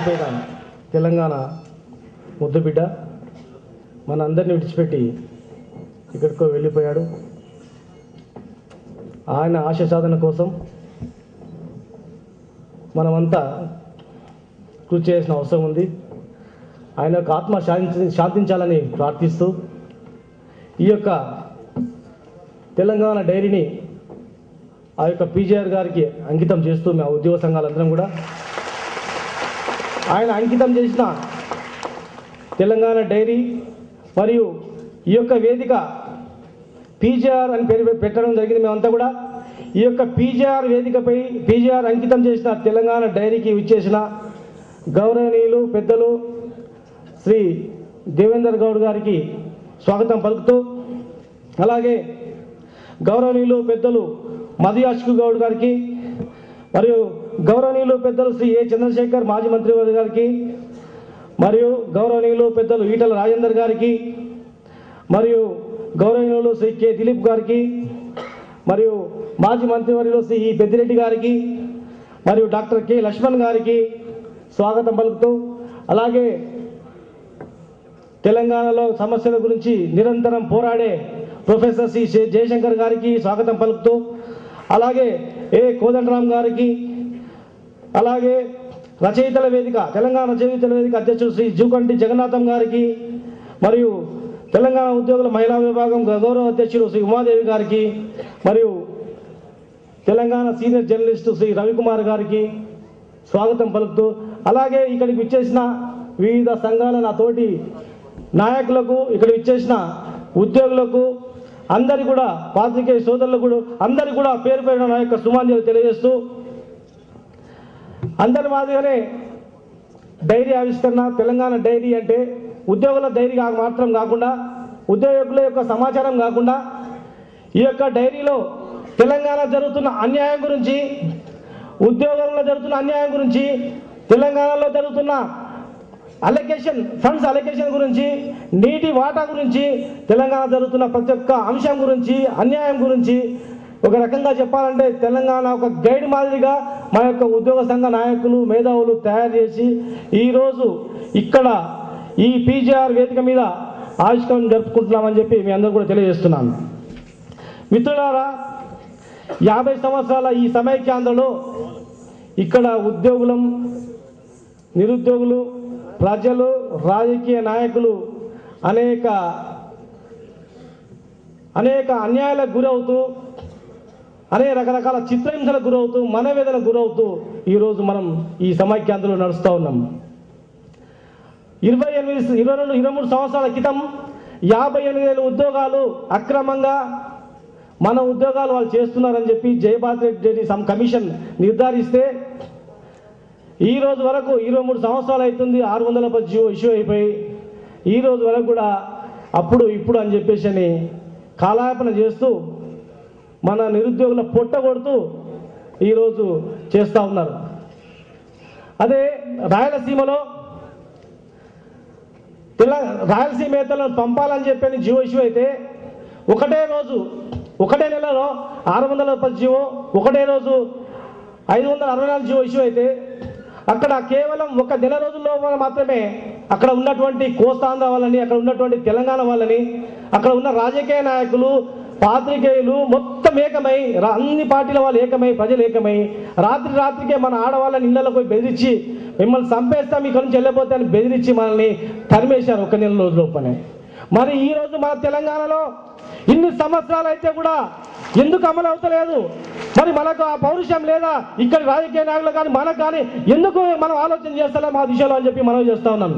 వెళ్ళిపోయిన తెలంగాణ ముద్దుబిడ్డ మన అందరిని విడిచిపెట్టి ఇక్కడికో వెళ్ళిపోయాడు ఆయన ఆశ సాధన కోసం మనమంతా కృషి చేసిన అవసరం ఉంది ఆయన యొక్క ఆత్మ శాంతి శాంతించాలని ప్రార్థిస్తూ ఈ యొక్క తెలంగాణ డైరీని ఆ యొక్క పీజీఆర్ గారికి అంకితం చేస్తూ మా ఉద్యోగ సంఘాలందరం కూడా ఆయన అంకితం చేసిన తెలంగాణ డైరీ మరియు ఈ యొక్క వేదిక పీజీఆర్ అని పేరు పెట్టడం జరిగింది మేమంతా కూడా ఈ యొక్క పీజీఆర్ వేదికపై పీజీఆర్ అంకితం చేసిన తెలంగాణ డైరీకి విచ్చేసిన గౌరవనీయులు పెద్దలు శ్రీ దేవేందర్ గౌడ్ గారికి స్వాగతం పలుకుతూ అలాగే గౌరవనీయులు పెద్దలు మధుయాష్కు గౌడ్ గారికి మరియు గౌరవనీయులు పెద్దలు శ్రీ ఏ చంద్రశేఖర్ మాజీ మంత్రివర్గ గారికి మరియు గౌరవనీయులు పెద్దలు ఈటల రాజేందర్ గారికి మరియు గౌరవనీయులు శ్రీ కె దిలీప్ గారికి మరియు మాజీ మంత్రివర్యులు శ్రీ ఈ పెద్దిరెడ్డి గారికి మరియు డాక్టర్ కె లక్ష్మణ్ గారికి స్వాగతం పలుకుతూ అలాగే తెలంగాణలో సమస్యల గురించి నిరంతరం పోరాడే ప్రొఫెసర్ సి శే- జయశంకర్ గారికి స్వాగతం పలుకుతూ అలాగే ఏ కోదండరామ్ గారికి అలాగే రచయితల వేదిక తెలంగాణ రచయితల వేదిక అధ్యక్షుడు శ్రీ జూకంటి జగన్నాథం గారికి మరియు తెలంగాణ ఉద్యోగుల మహిళా విభాగం గౌరవ అధ్యక్షుడు శ్రీ ఉమాదేవి గారికి మరియు తెలంగాణ సీనియర్ జర్నలిస్టు శ్రీ రవికుమార్ గారికి స్వాగతం పలుకుతూ అలాగే ఇక్కడికి విచ్చేసిన వివిధ సంఘాల నా తోటి నాయకులకు ఇక్కడ విచ్చేసిన ఉద్యోగులకు అందరి కూడా పాత్రికేయ సోదరులకు కూడా అందరి కూడా పేరు పేరున నా యొక్క సుమాంజలి తెలియజేస్తూ అందరి మాదిరిగానే డైరీ ఆవిష్కరణ తెలంగాణ డైరీ అంటే ఉద్యోగుల డైరీ కా- మాత్రం కాకుండా ఉద్యోగుల యొక్క సమాచారం కాకుండా ఈ యొక్క డైరీలో తెలంగాణ జరుగుతున్న అన్యాయం గురించి ఉద్యోగాలలో జరుగుతున్న అన్యాయం గురించి తెలంగాణలో జరుగుతున్న అలొకేషన్ ఫండ్స్ అలొకేషన్ గురించి నీటి వాటా గురించి తెలంగాణ జరుగుతున్న ప్రతి ఒక్క అంశం గురించి అన్యాయం గురించి ఒక రకంగా చెప్పాలంటే తెలంగాణ ఒక గైడ్ మాదిరిగా మా యొక్క ఉద్యోగ సంఘ నాయకులు మేధావులు తయారు చేసి ఈరోజు ఇక్కడ ఈ పీజీఆర్ వేదిక మీద ఆవిష్కరణ జరుపుకుంటున్నామని చెప్పి మీ అందరూ కూడా తెలియజేస్తున్నాను మిత్రులారా యాభై సంవత్సరాల ఈ సమైక్యాంధ్రలో ఇక్కడ ఉద్యోగులం నిరుద్యోగులు ప్రజలు రాజకీయ నాయకులు అనేక అనేక అన్యాయాలకు గురవుతూ అనేక రకరకాల చిత్రహింసలకు గురవుతూ మనవేదనకు గురవుతూ ఈరోజు మనం ఈ సమైక్యాంధ్రలో నడుస్తూ ఉన్నాం ఇరవై ఎనిమిది ఇరవై రెండు ఇరవై మూడు సంవత్సరాల క్రితం యాభై ఎనిమిది వేల ఉద్యోగాలు అక్రమంగా మన ఉద్యోగాలు వాళ్ళు చేస్తున్నారని చెప్పి జయపాల్ రెడ్డి సమ్ కమిషన్ నిర్ధారిస్తే ఈ రోజు వరకు ఇరవై మూడు సంవత్సరాలు అవుతుంది ఆరు వందల పది జియో ఇష్యూ అయిపోయి ఈ రోజు వరకు కూడా అప్పుడు ఇప్పుడు అని చెప్పేసి అని కాలాపన చేస్తూ మన నిరుద్యోగుల పొట్ట కొడుతూ ఈరోజు చేస్తూ ఉన్నారు అదే రాయలసీమలో తెల రాయలసీమేతలను పంపాలని చెప్పని జియో ఇష్యూ అయితే ఒకటే రోజు ఒకటే నెలలో ఆరు వందల పది జియో ఒకటే రోజు ఐదు వందల అరవై నాలుగు జియో ఇష్యూ అయితే అక్కడ కేవలం ఒక నెల రోజుల్లో మాత్రమే అక్కడ ఉన్నటువంటి కోస్తాంధ్ర వాళ్ళని అక్కడ ఉన్నటువంటి తెలంగాణ వాళ్ళని అక్కడ ఉన్న రాజకీయ నాయకులు పాత్రికేయులు మొత్తం ఏకమై రా- అన్ని పార్టీల వాళ్ళు ఏకమై ప్రజలు ఏకమై రాత్రి రాత్రికే మన ఆడవాళ్ళని ఇళ్లలో పోయి బెదిరించి మిమ్మల్ని చంపేస్తాం ఇక్కడ నుంచి వెళ్ళిపోతే అని బెదిరించి మనల్ని తరిమేశారు ఒక నెల రోజుల లోపనే మరి ఈ రోజు మన తెలంగాణలో ఇన్ని సంవత్సరాలు అయితే కూడా ఎందుకు అమలు అవుతలేదు మరి మనకు ఆ పౌరుషం లేదా ఇక్కడ రాజకీయ నాయకులు కానీ మనకు కానీ ఎందుకు మనం ఆలోచన చేస్తలే మా దిశలో అని చెప్పి మనం చేస్తా ఉన్నాం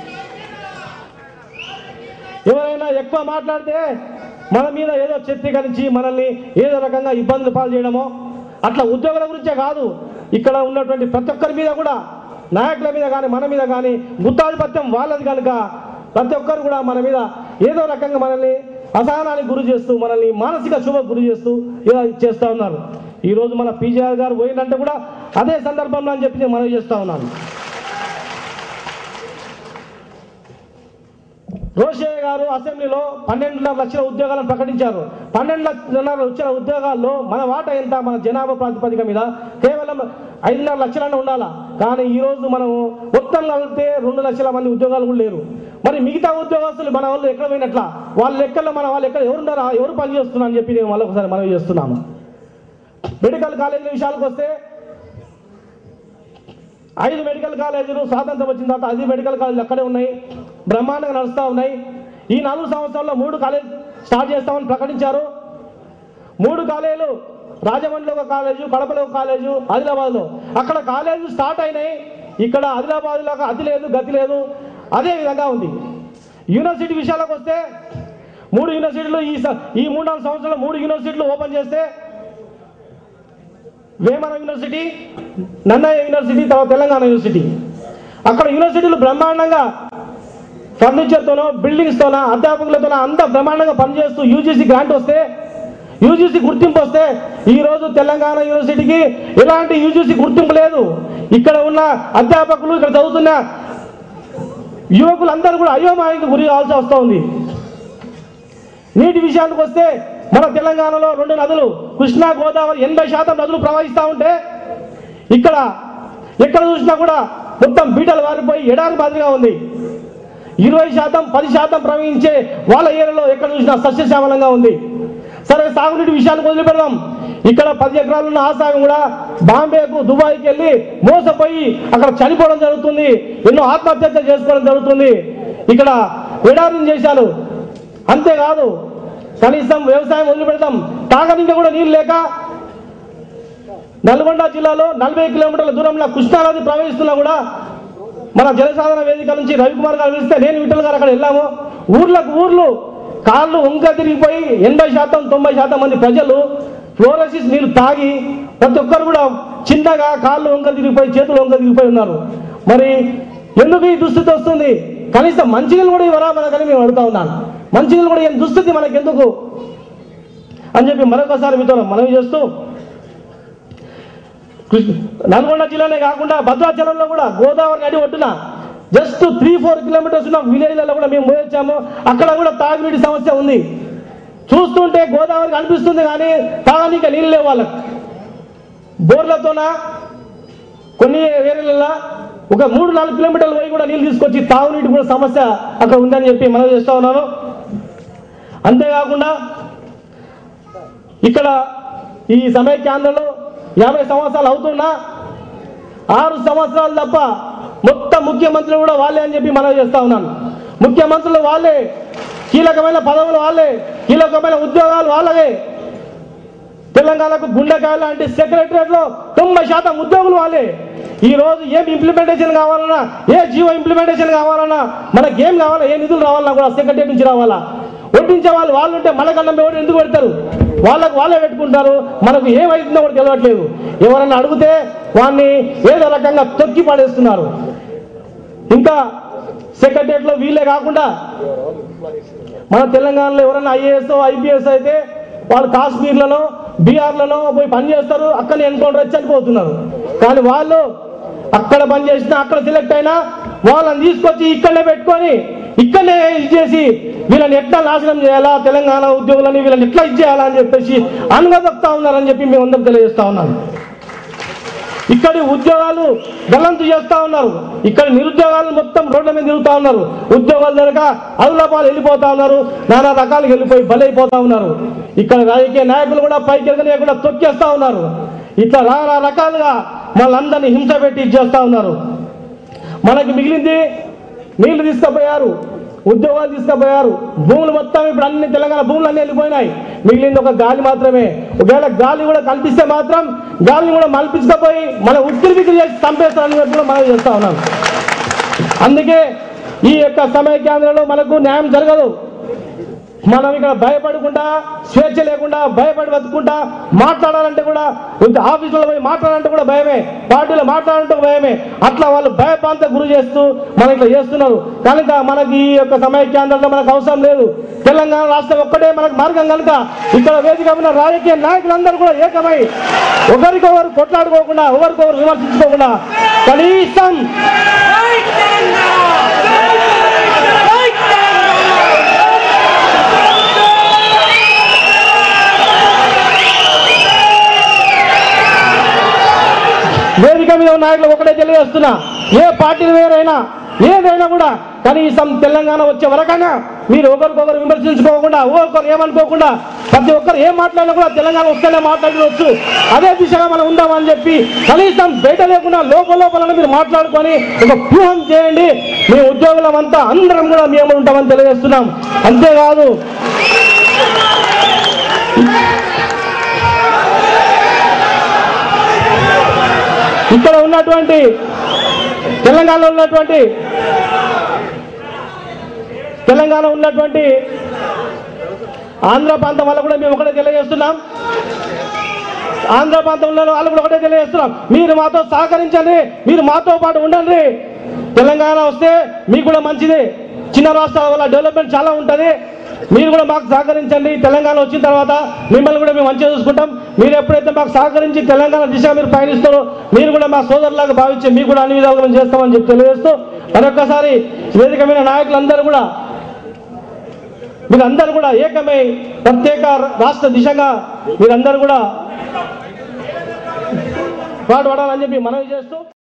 ఎవరైనా ఎక్కువ మాట్లాడితే మన మీద ఏదో చిత్రీకరించి మనల్ని ఏదో రకంగా ఇబ్బందులు పాలు చేయడమో అట్లా ఉద్యోగుల గురించే కాదు ఇక్కడ ఉన్నటువంటి ప్రతి ఒక్కరి మీద కూడా నాయకుల మీద కానీ మన మీద కానీ గుత్తాధిపత్యం వాళ్ళది కనుక ప్రతి ఒక్కరు కూడా మన మీద ఏదో రకంగా మనల్ని అసహనానికి గురి చేస్తూ మనల్ని మానసిక శుభ గురి చేస్తూ ఇలా చేస్తూ ఉన్నారు ఈరోజు మన పీజీఆర్ గారు పోయిందంటే కూడా అదే సందర్భంలో అని చెప్పి నేను మనవి చేస్తూ ఉన్నాను రోషయ్య గారు అసెంబ్లీలో పన్నెండున్నర లక్షల ఉద్యోగాలను ప్రకటించారు పన్నెండు లక్షల వచ్చిన ఉద్యోగాల్లో మన వాటా ఎంత మన జనాభా ప్రాతిపదిక మీద కేవలం ఐదున్నర లక్షలన్నా ఉండాలా కానీ ఈ రోజు మనం మొత్తం కలిపితే రెండు లక్షల మంది ఉద్యోగాలు కూడా లేరు మరి మిగతా ఉద్యోగస్తులు మన వాళ్ళు ఎక్కడ పోయినట్లా వాళ్ళ లెక్కల్లో మన వాళ్ళు ఎక్కడ ఎవరున్నారా ఎవరు పని చేస్తున్నారు అని చెప్పి నేను మళ్ళీ ఒకసారి మనవి చేస్తున్నాను మెడికల్ కాలేజీల విషయాలకు వస్తే ఐదు మెడికల్ కాలేజీలు స్వాతంత్రం వచ్చిన తర్వాత ఐదు మెడికల్ కాలేజీలు అక్కడే ఉన్నాయి బ్రహ్మాండంగా నడుస్తూ ఉన్నాయి ఈ నాలుగు సంవత్సరాల్లో మూడు కాలేజ్ స్టార్ట్ చేస్తామని ప్రకటించారు మూడు కాలేజీలు రాజమండ్రిలో ఒక కాలేజు కడపలో ఒక కాలేజు ఆదిలాబాద్లో అక్కడ కాలేజీలు స్టార్ట్ అయినాయి ఇక్కడ ఆదిలాబాద్లో అతి లేదు గతి లేదు అదే విధంగా ఉంది యూనివర్సిటీ విషయాలకు వస్తే మూడు యూనివర్సిటీలు ఈ స- ఈ మూడు నాలుగు సంవత్సరాలు మూడు యూనివర్సిటీలు ఓపెన్ చేస్తే వేమన యూనివర్సిటీ నన్నయ్య యూనివర్సిటీ తర్వాత తెలంగాణ యూనివర్సిటీ అక్కడ యూనివర్సిటీలు బ్రహ్మాండంగా ఫర్నిచర్తోనో బిల్డింగ్స్తోనో అధ్యాపకులతోనో అంత బ్రహ్మాండంగా పనిచేస్తూ యూజీసీ గ్రాంట్ వస్తే యూజీసీ గుర్తింపు వస్తే ఈ రోజు తెలంగాణ యూనివర్సిటీకి ఎలాంటి యూజీసీ గుర్తింపు లేదు ఇక్కడ ఉన్న అధ్యాపకులు ఇక్కడ చదువుతున్న యువకులందరూ కూడా అయోమయానికి గురి కావాల్సి వస్తూ ఉంది నీటి విషయానికి వస్తే మన తెలంగాణలో రెండు నదులు కృష్ణా గోదావరి ఎనభై శాతం నదులు ప్రవహిస్తూ ఉంటే ఇక్కడ ఎక్కడ చూసినా కూడా మొత్తం బీటలు వారిపోయి ఎడారి మాదిరిగా ఉంది ఇరవై శాతం పది శాతం ప్రవహించే వాళ్ళ ఏరియాలో ఎక్కడ చూసినా సస్యశ్యామలంగా ఉంది సరే సాగునీటి విషయానికి వదిలిపెడదాం ఇక్కడ పది ఎకరాలు ఉన్న ఆసాగం కూడా బాంబేకు దుబాయ్కి వెళ్ళి మోసపోయి అక్కడ చనిపోవడం జరుగుతుంది ఎన్నో ఆత్మహత్యలు చేసుకోవడం జరుగుతుంది ఇక్కడ ఎడారిని చేశారు అంతేకాదు కనీసం వ్యవసాయం వదిలిపెడతాం తాగడానికి కూడా నీళ్ళు లేక నల్గొండ జిల్లాలో నలభై కిలోమీటర్ల దూరంలో కృష్ణానది ప్రవహిస్తున్నా కూడా మన జలసాధన వేదిక నుంచి రవికుమార్ గారు పిలిస్తే నేను విఠల్ గారు అక్కడ వెళ్ళాము ఊర్లకు ఊర్లు కాళ్ళు వంక తిరిగిపోయి ఎనభై శాతం తొంభై శాతం మంది ప్రజలు ఫ్లోరసిస్ నీళ్ళు తాగి ప్రతి ఒక్కరు కూడా చిన్నగా కాళ్ళు వంక తిరిగిపోయి చేతులు వంక తిరిగిపోయి ఉన్నారు మరి ఎందుకు ఈ దుస్థితి వస్తుంది కనీసం మంచినీళ్ళు కూడా ఇవ్వరా మనకని మేము అడుగుతా ఉన్నాను మంచినీళ్ళు కూడా ఏం దుస్థితి మనకెందుకు అని చెప్పి మరొకసారి మీతో మనవి చేస్తూ కృష్ణ నల్గొండ జిల్లానే కాకుండా భద్రాచలంలో కూడా గోదావరి నది ఒడ్డున జస్ట్ త్రీ ఫోర్ కిలోమీటర్స్ ఉన్న విలేజ్లలో కూడా మేము పోయొచ్చాము అక్కడ కూడా తాగునీటి సమస్య ఉంది చూస్తుంటే గోదావరి కనిపిస్తుంది కానీ తాగనీక నీళ్ళు లేవు వాళ్ళకి బోర్లతోన కొన్ని ఏరియాలలో ఒక మూడు నాలుగు కిలోమీటర్లు పోయి కూడా నీళ్ళు తీసుకొచ్చి తాగునీటి కూడా సమస్య అక్కడ ఉందని చెప్పి మనం చేస్తా ఉన్నాను అంతేకాకుండా ఇక్కడ ఈ సమయ కేంద్రంలో యాభై సంవత్సరాలు అవుతున్నా ఆరు సంవత్సరాలు తప్ప మొత్తం ముఖ్యమంత్రులు కూడా వాళ్ళే అని చెప్పి మనం చేస్తా ఉన్నాను ముఖ్యమంత్రులు వాళ్ళే కీలకమైన పదవులు వాళ్ళే కీలకమైన ఉద్యోగాలు వాళ్ళవే తెలంగాణకు గుండెకాయ లాంటి సెక్రటరియట్ లో తొంభై శాతం ఉద్యోగులు వాళ్ళే ఈ రోజు ఏం ఇంప్లిమెంటేషన్ కావాలన్నా ఏ జీవో ఇంప్లిమెంటేషన్ కావాలన్నా మనకి ఏం కావాలా ఏ నిధులు రావాలన్నా కూడా సెక్రటరీ నుంచి రావాలా వడ్డించే వాళ్ళు వాళ్ళు ఉంటే మనకన్నా ఎవరు ఎందుకు పెడతారు వాళ్ళకు వాళ్ళే పెట్టుకుంటారు మనకు ఏమైతుందో కూడా తెలియట్లేదు ఎవరన్నా అడిగితే వాడిని ఏదో రకంగా తొక్కి పడేస్తున్నారు ఇంకా సెక్రటరియట్ లో వీళ్ళే కాకుండా మన తెలంగాణలో ఎవరైనా ఐఏఎస్ ఐపీఎస్ అయితే వాళ్ళు కాశ్మీర్లలో బీహార్లలో పోయి పని చేస్తారు అక్కడ ఎన్కౌంటర్ వచ్చి చనిపోతున్నారు కానీ వాళ్ళు అక్కడ పని చేసినా అక్కడ సెలెక్ట్ అయినా వాళ్ళని తీసుకొచ్చి ఇక్కడనే పెట్టుకొని ఇక్కడనే ఇది చేసి వీళ్ళని ఎట్లా నాశనం చేయాలా తెలంగాణ ఉద్యోగులని వీళ్ళని ఎట్లా ఇది చేయాలా అని చెప్పేసి అనగదొక్తా ఉన్నారని చెప్పి మేము అందరం తెలియజేస్తా ఉన్నాను ఇక్కడి ఉద్యోగాలు గల్లంతు చేస్తా ఉన్నారు ఇక్కడ నిరుద్యోగాలు మొత్తం రోడ్ల మీద తిరుగుతా ఉన్నారు ఉద్యోగాలు జరగక అదులపాలు వెళ్ళిపోతా ఉన్నారు నానా రకాలుగా వెళ్ళిపోయి బలైపోతా ఉన్నారు ఇక్కడ రాజకీయ నాయకులు కూడా పైకి ఎదగలేకుండా తొక్కేస్తా ఉన్నారు ఇట్లా నానా రకాలుగా వాళ్ళందరినీ హింస పెట్టి ఇది చేస్తా ఉన్నారు మనకి మిగిలింది నీళ్లు తీసుకుపోయారు ఉద్యోగాలు తీసుకుపోయారు భూములు మొత్తం ఇప్పుడు అన్ని తెలంగాణ భూములు అన్ని వెళ్ళిపోయినాయి మిగిలింది ఒక గాలి మాత్రమే ఒకవేళ గాలి కూడా కనిపిస్తే మాత్రం గాలిని కూడా మలిపించకపోయి మన ఉక్కిరి బిక్కిరి చేసి చంపేస్తారని చెప్పి కూడా మనం చేస్తా ఉన్నాం అందుకే ఈ యొక్క సమయ కేంద్రంలో మనకు న్యాయం జరగదు మనం ఇక్కడ భయపడకుండా స్వేచ్ఛ లేకుండా భయపడి బతుకుంటా మాట్లాడాలంటే కూడా ఆఫీసులో పోయి మాట్లాడాలంటే కూడా భయమే పార్టీలో మాట్లాడాలంటే భయమే అట్లా వాళ్ళు భయపాంత గురి చేస్తూ మనం ఇట్లా చేస్తున్నారు కనుక మనకి ఈ యొక్క సమయ కేంద్రంలో మనకు అవసరం లేదు తెలంగాణ రాష్ట్రం ఒక్కటే మనకు మార్గం కనుక ఇక్కడ వేదిక ఉన్న రాజకీయ నాయకులందరూ కూడా ఏకమై ఒకరికొకరు కొట్లాడుకోకుండా ఒకరికొకరు విమర్శించుకోకుండా కనీసం వేదిక మీద ఉన్న నాయకులు ఒకటే తెలియజేస్తున్నా ఏ పార్టీలు వేరైనా ఏదైనా కూడా కనీసం తెలంగాణ వచ్చే వరకైనా మీరు ఒకరికొకరు విమర్శించుకోకుండా ఒకరు ఏమనుకోకుండా ప్రతి ఒక్కరు ఏం మాట్లాడినా కూడా తెలంగాణ వస్తేనే మాట్లాడవచ్చు అదే దిశగా మనం ఉందామని చెప్పి కనీసం బయట లేకుండా లోపల లోపల మీరు మాట్లాడుకొని ఒక వ్యూహం చేయండి మీ ఉద్యోగులం అంతా అందరం కూడా మేము ఉంటామని తెలియజేస్తున్నాం అంతేకాదు ఇక్కడ ఉన్నటువంటి తెలంగాణలో ఉన్నటువంటి తెలంగాణ ఉన్నటువంటి ఆంధ్ర ప్రాంతం వల్ల కూడా మేము ఒకటే తెలియజేస్తున్నాం ఆంధ్ర ప్రాంతంలో వాళ్ళు కూడా ఒకటే తెలియజేస్తున్నాం మీరు మాతో సహకరించండి మీరు మాతో పాటు ఉండండి తెలంగాణ వస్తే మీకు కూడా మంచిది చిన్న రాష్ట్రాల వల్ల డెవలప్మెంట్ చాలా ఉంటుంది మీరు కూడా మాకు సహకరించండి తెలంగాణ వచ్చిన తర్వాత మిమ్మల్ని కూడా మేము మంచిగా చూసుకుంటాం మీరు ఎప్పుడైతే మాకు సహకరించి తెలంగాణ దిశ మీరు పయనిస్తారో మీరు కూడా మా సోదరులాగా భావించి మీకు కూడా అన్ని విధాలుగా మేము చేస్తామని చెప్పి తెలియజేస్తూ మరొక్కసారి వేదిక మీద నాయకులందరూ కూడా మీరందరూ కూడా ఏకమై ప్రత్యేక రాష్ట్ర దిశగా మీరందరూ కూడా పాటుపడాలని చెప్పి మనవి చేస్తూ